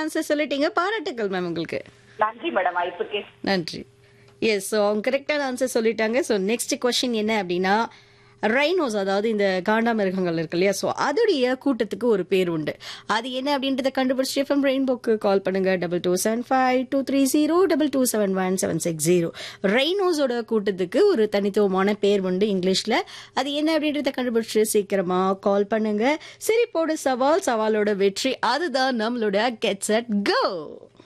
answer சொல்லிட்டீங்க பாராட்டுக்கள் ma'am உங்களுக்கு நன்றி மேடம் வாய்ப்புக்கு நன்றி எஸ் ஸோ அவங்க கரெக்டான ஆன்சர் சொல்லிட்டாங்க ஸோ நெக்ஸ்ட் கொஸ்டின் என்ன அப்படின்னா ரைனோஸ் அதாவது இந்த காண்டாமிருகங்கள் இருக்கு இல்லையா ஸோ அதோடைய கூட்டத்துக்கு ஒரு பேர் உண்டு அது என்ன அப்படின்றத கண்டுபிடிச்சி எஃப்எம் ரெயின்போக்கு கால் பண்ணுங்க double two seven five two three zero double two seven one seven six zero ரைனோஸோட கூட்டத்துக்கு ஒரு தனித்துவமான பேர் உண்டு இங்கிலீஷில் அது என்ன அப்படின்றத கண்டுபிடிச்சி சீக்கிரமா கால் பண்ணுங்க சிரிப்போட சவால் சவாலோட வெற்றி அதுதான் நம்மளோட கெட்ஸ் அட் கோ